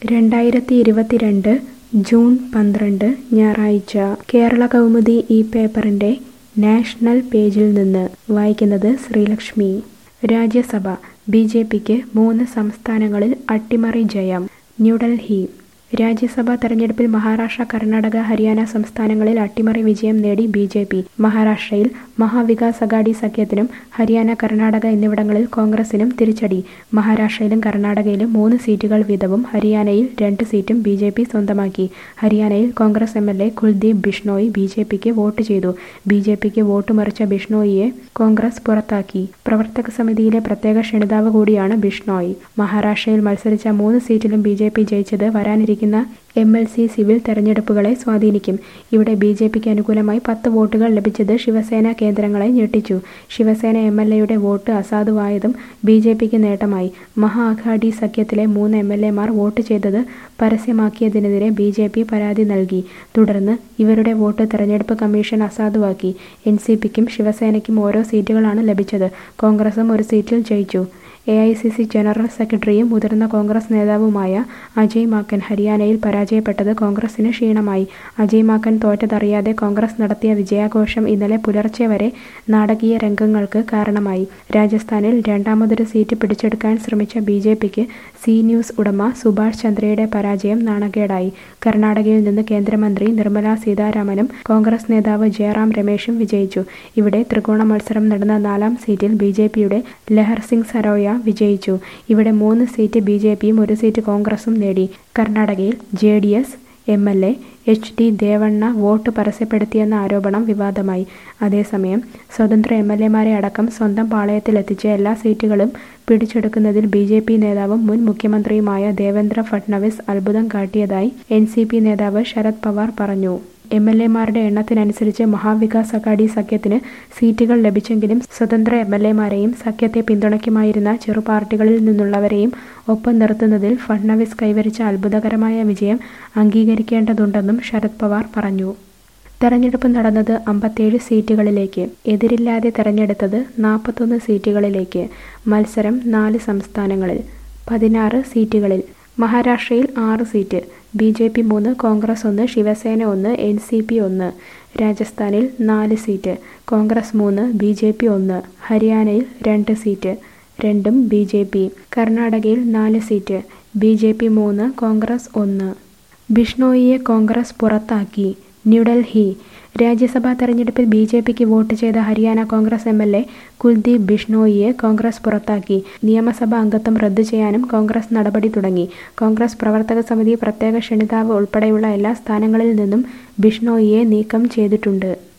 രണ്ടായിരത്തി ഇരുപത്തിരണ്ട് ജൂൺ പന്ത്രണ്ട് ഞായറാഴ്ച കേരള കൗമുദി ഈ പേപ്പറിൻ്റെ നാഷണൽ പേജിൽ നിന്ന് വായിക്കുന്നത് ശ്രീലക്ഷ്മി രാജ്യസഭ ബി ജെ പിക്ക് മൂന്ന് സംസ്ഥാനങ്ങളിൽ അട്ടിമറി ജയം ന്യൂഡൽഹി രാജ്യസഭാ തെരഞ്ഞെടുപ്പിൽ മഹാരാഷ്ട്ര കർണാടക ഹരിയാന സംസ്ഥാനങ്ങളിൽ അട്ടിമറി വിജയം നേടി ബി ജെ പി മഹാരാഷ്ട്രയിൽ മഹാവികാസ് അഗാഡി സഖ്യത്തിനും ഹരിയാന കർണാടക എന്നിവിടങ്ങളിൽ കോൺഗ്രസിനും തിരിച്ചടി മഹാരാഷ്ട്രയിലും കർണാടകയിലും മൂന്ന് സീറ്റുകൾ വീതവും ഹരിയാനയിൽ രണ്ട് സീറ്റും ബി ജെ പി സ്വന്തമാക്കി ഹരിയാനയിൽ Congress M L A Kuldeep Bishnoi B J പിക്ക് വോട്ട് ചെയ്തു ബി ജെ പിക്ക് വോട്ട് മറിച്ച ബിഷ്ണോയിയെ കോൺഗ്രസ് പുറത്താക്കി പ്രവർത്തക സമിതിയിലെ പ്രത്യേക ക്ഷണിതാവ് കൂടിയാണ് ബിഷ്ണോയി മഹാരാഷ്ട്രയിൽ മത്സരിച്ച മൂന്ന് സീറ്റിലും ബി ജെ പി ജയിച്ചത് വരാനിരിക്കുന്ന എം എൽ സി സിവിൽ തെരഞ്ഞെടുപ്പുകളെ സ്വാധീനിക്കും ഇവിടെ ബി ജെ പിക്ക് അനുകൂലമായി പത്ത് വോട്ടുകൾ ലഭിച്ചത് ശിവസേന കേന്ദ്രങ്ങളെ ഞെട്ടിച്ചു ശിവസേന എം എൽ എയുടെ വോട്ട് അസാധുവായതും ബി ജെ പിക്ക് നേട്ടമായി മഹാ അഘാഡി സഖ്യത്തിലെ മൂന്ന് എം എൽ എമാർ വോട്ട് ചെയ്തത് പരസ്യമാക്കിയതിനെതിരെ ബി ജെ പി പരാതി നൽകി തുടർന്ന് ഇവരുടെ വോട്ട് തെരഞ്ഞെടുപ്പ് കമ്മീഷൻ അസാധുവാക്കി എൻ സി പിക്കും ശിവസേനയ്ക്കും ഓരോ സീറ്റുകളാണ് ലഭിച്ചത് കോൺഗ്രസും ഒരു സീറ്റിൽ ജയിച്ചു A I C C general സെക്രട്ടറിയും മുതിർന്ന കോൺഗ്രസ് നേതാവുമായ അജയ് മാക്കൻ ഹരിയാനയിൽ പരാജയപ്പെട്ടത് കോൺഗ്രസിന് ക്ഷീണമായി അജയ് മാക്കൻ തോറ്റതറിയാതെ കോൺഗ്രസ് നടത്തിയ വിജയാഘോഷം ഇന്നലെ പുലർച്ചെ വരെ നാടകീയ രംഗങ്ങൾക്ക് കാരണമായി രാജസ്ഥാനിൽ രണ്ടാമതൊരു സീറ്റ് പിടിച്ചെടുക്കാൻ ശ്രമിച്ച ബി ജെ പിക്ക് സി ന്യൂസ് ഉടമ സുഭാഷ് ചന്ദ്രയുടെ പരാജയം നാണക്കേടായി കർണാടകയിൽ നിന്ന് കേന്ദ്രമന്ത്രി നിർമ്മല സീതാരാമനും കോൺഗ്രസ് നേതാവ് ജയറാം രമേശും വിജയിച്ചു ഇവിടെ ത്രികോണ മത്സരം നടന്ന നാലാം സീറ്റിൽ ബി ജെ പിയുടെ ലഹർ സിംഗ് സരോയ വിജയിച്ചു ഇവിടെ മൂന്ന് സീറ്റ് ബി ജെ പിയും ഒരു സീറ്റ് കോൺഗ്രസും നേടി കർണാടകയിൽ J D S M L A H D Devanna vote പരസ്യപ്പെടുത്തിയെന്ന ആരോപണം വിവാദമായി അതേസമയം സ്വതന്ത്ര എം എൽ എമാരെ അടക്കം സ്വന്തം പാളയത്തിലെത്തിച്ച് എല്ലാ സീറ്റുകളും പിടിച്ചെടുക്കുന്നതിൽ ബി ജെ പി നേതാവും മുൻ മുഖ്യമന്ത്രിയുമായ ദേവേന്ദ്ര ഫട്നവിസ് അത്ഭുതം കാട്ടിയതായി എൻ സി പി നേതാവ് ശരത് പവാർ പറഞ്ഞു എം എൽ എമാരുടെ എണ്ണത്തിനനുസരിച്ച് മഹാവികാസ് അഘാഡി സഖ്യത്തിന് സീറ്റുകൾ ലഭിച്ചെങ്കിലും സ്വതന്ത്ര എം എൽ എമാരെയും സഖ്യത്തെ പിന്തുണയ്ക്കുമായിരുന്ന ചെറുപാർട്ടികളിൽ നിന്നുള്ളവരെയും ഒപ്പം നിർത്തുന്നതിൽ ഫട്നവിസ് കൈവരിച്ച അത്ഭുതകരമായ വിജയം അംഗീകരിക്കേണ്ടതുണ്ടെന്നും ശരത് പവാർ പറഞ്ഞു തെരഞ്ഞെടുപ്പ് നടന്നത് അമ്പത്തേഴ് സീറ്റുകളിലേക്ക് എതിരില്ലാതെ തെരഞ്ഞെടുത്തത് നാൽപ്പത്തൊന്ന് സീറ്റുകളിലേക്ക് മത്സരം നാല് സംസ്ഥാനങ്ങളിൽ പതിനാറ് സീറ്റുകളിൽ മഹാരാഷ്ട്രയിൽ ആറ് സീറ്റ് ബി ജെ പി മൂന്ന് കോൺഗ്രസ് ഒന്ന് ശിവസേന ഒന്ന് എൻ സി പി ഒന്ന് രാജസ്ഥാനിൽ നാല് സീറ്റ് കോൺഗ്രസ് മൂന്ന് ബി ജെ പി ഒന്ന് ഹരിയാനയിൽ രണ്ട് സീറ്റ് രണ്ടും ബി ജെ പി കർണാടകയിൽ നാല് സീറ്റ് ബി ജെ പി മൂന്ന് കോൺഗ്രസ് ഒന്ന് ബിഷ്ണോയിയെ കോൺഗ്രസ് പുറത്താക്കി ന്യൂഡൽഹി രാജ്യസഭാ തെരഞ്ഞെടുപ്പിൽ ബി ജെ പിക്ക് വോട്ട് ചെയ്ത Haryana Congress M L A Kuldeep ബിഷ്ണോയിയെ കോൺഗ്രസ് പുറത്താക്കി നിയമസഭാ അംഗത്വം റദ്ദു ചെയ്യാനും കോൺഗ്രസ് നടപടി തുടങ്ങി കോൺഗ്രസ് പ്രവർത്തക സമിതി പ്രത്യേക ക്ഷണിതാവ് ഉൾപ്പെടെയുള്ള എല്ലാ സ്ഥാനങ്ങളിൽ നിന്നും ബിഷ്ണോയിയെ നീക്കം ചെയ്തിട്ടുണ്ട്